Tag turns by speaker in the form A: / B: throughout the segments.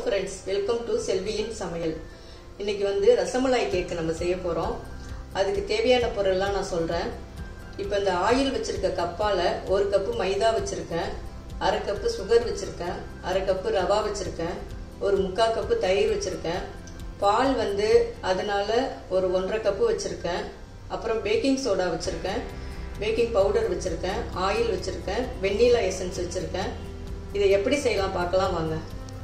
A: friends welcome to செல்வியின் சமையல் இன்னைக்கு வந்து ரசமலாய் கேக் நம்ம செய்ய போகிறோம் அதுக்கு தேவையான பொருள்லாம் நான் சொல்கிறேன் இப்போ இந்த ஆயில் வச்சிருக்க கப்பால் ஒரு கப்பு மைதா வச்சுருக்கேன் அரை கப்பு சுகர் வச்சுருக்கேன் அரை கப்பு ரவா வச்சுருக்கேன் ஒரு முக்கால் கப்பு தயிர் வச்சுருக்கேன் பால் வந்து அதனால ஒரு ஒன்றரை கப்பு வச்சுருக்கேன் அப்புறம் பேக்கிங் சோடா வச்சுருக்கேன் பேக்கிங் பவுடர் வச்சுருக்கேன் ஆயில் வச்சுருக்கேன் வெண்ணிலா எசன்ஸ் வச்சுருக்கேன் இதை எப்படி செய்யலாம் பார்க்கலாம் வாங்க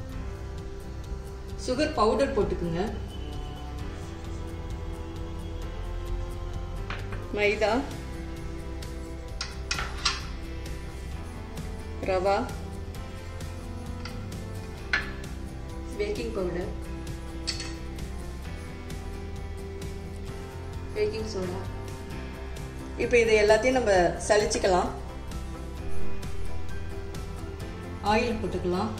A: சுகர் பவுடர் போட்டுக்குங்க மைதா ரவா பேக்கிங் பவுடர் பேக்கிங் சோடா இப்போ இதை எல்லாத்தையும் நம்ம சலிச்சுக்கலாம் ஆயில் போட்டுக்கலாம்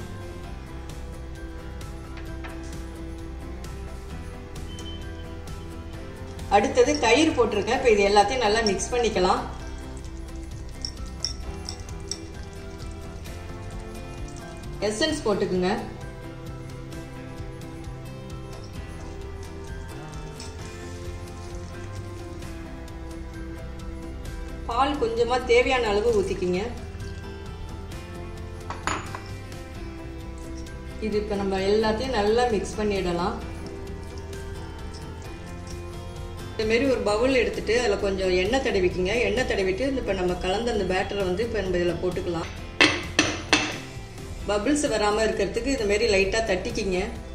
A: அடுத்தது தயிர் போட்டிருக்கேன் இப்போ இது எல்லாத்தையும் நல்லா மிக்ஸ் பண்ணிக்கலாம் எசன்ஸ் போட்டுக்குங்க பால் கொஞ்சமா தேவையான அளவு ஊத்திக்கிங்க இது இப்போ நம்ம எல்லாத்தையும் நல்லா மிக்ஸ் பண்ணிடலாம் இதுமாரி ஒரு பவுல் எடுத்துட்டு அதில் கொஞ்சம் எண்ணெய் தடவிக்குங்க எண்ணெய் தடவிட்டு இப்போ நம்ம கலந்த அந்த பேட்டரை வந்து இப்போ நம்ம இதில் போட்டுக்கலாம் பபிள்ஸ் வராமல் இருக்கிறதுக்கு இதுமாரி லைட்டாக தட்டிக்கிங்க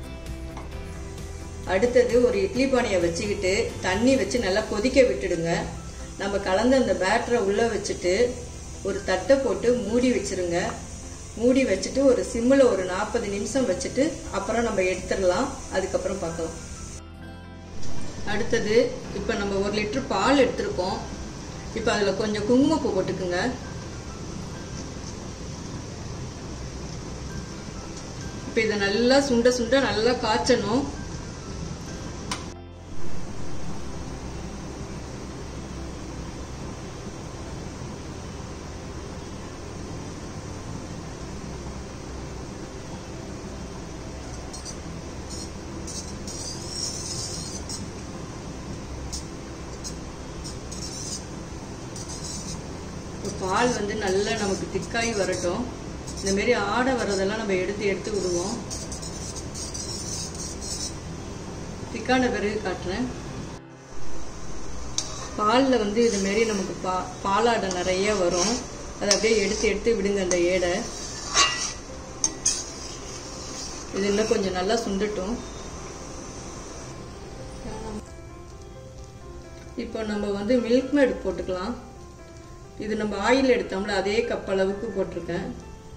A: அடுத்தது ஒரு இட்லி பானையை வச்சுக்கிட்டு தண்ணி வச்சு நல்லா கொதிக்க விட்டுடுங்க நம்ம கலந்த அந்த பேட்டரை உள்ளே வச்சுட்டு ஒரு தட்டை போட்டு மூடி வச்சிருங்க மூடி வச்சுட்டு ஒரு சிம்மில் ஒரு நாற்பது நிமிஷம் வச்சுட்டு அப்புறம் நம்ம எடுத்துடலாம் அதுக்கப்புறம் பார்க்கலாம் அடுத்தது இப்போ நம்ம ஒரு லிட்டர் பால் எடுத்திருக்கோம் இப்போ அதில் கொஞ்சம் குங்குமப்பூ போட்டுக்குங்க இப்போ இதை நல்லா சுண்ட சுண்ட நல்லா காய்ச்சணும் பால் வந்து நல்லா நமக்கு திக்காகி வரட்டும் இந்த மாரி ஆடை வர்றதெல்லாம் நம்ம எடுத்து எடுத்து விடுவோம் திக்கான பிறகு காட்டுறேன் பாலில் வந்து இது மாரி நமக்கு பா பாலாடை நிறைய வரும் அதை அப்படியே எடுத்து எடுத்து விடுங்க அந்த ஏடை இது இன்னும் கொஞ்சம் நல்லா சுண்டட்டும் இப்போ நம்ம வந்து மில்க் மேட் போட்டுக்கலாம் இது நம்ம ஆயில் எடுத்தோம்ல அதே கப் அளவுக்கு போட்டிருக்கேன்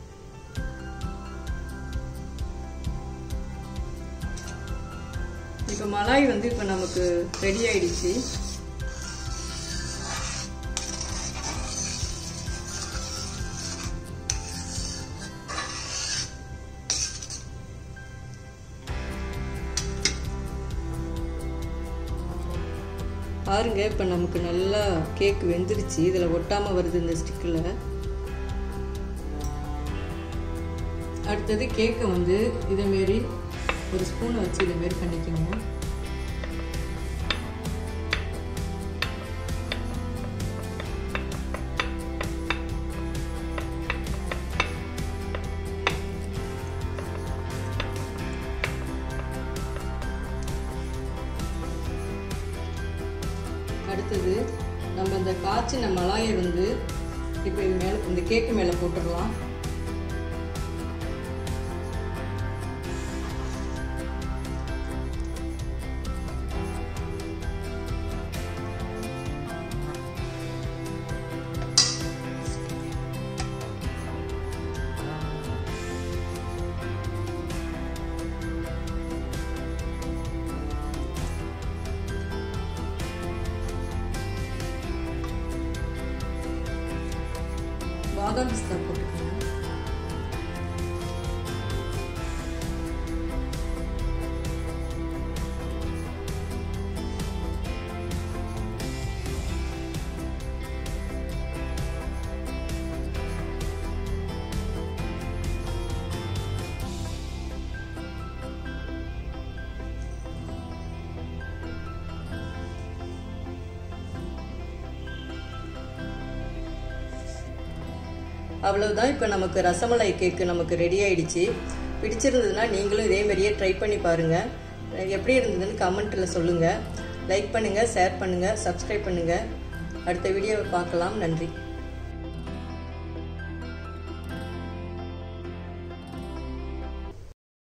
A: இப்போ மலாய் வந்து இப்போ நமக்கு ரெடி ஆயிடுச்சு பாருங்க இப்போ நமக்கு நல்லா கேக் வெந்துருச்சு இதில் ஒட்டாமல் வருது இந்த ஸ்டிக்கில் அடுத்தது கேக்கை வந்து இதேமாரி ஒரு ஸ்பூனை வச்சு இதேமாரி பண்ணிக்கோங்க அடுத்தது நம்ம இந்த காய்ச்சின மலாயை வந்து இப்போ இது மேலே இந்த கேக்கு மேலே போட்டுடலாம் பாதாம் பிஸ்தா போட்டுக்கோங்க அவ்வளவுதான் இப்போ நமக்கு ரசமலாய் கேக்கு நமக்கு ரெடி ஆயிடுச்சு பிடிச்சிருந்ததுன்னா நீங்களும் இதே மாதிரியே ட்ரை பண்ணி பாருங்கள் எப்படி இருந்ததுன்னு கமெண்ட்டில் சொல்லுங்கள் லைக் பண்ணுங்கள் ஷேர் பண்ணுங்கள் சப்ஸ்கிரைப் பண்ணுங்கள் அடுத்த வீடியோவை பார்க்கலாம் நன்றி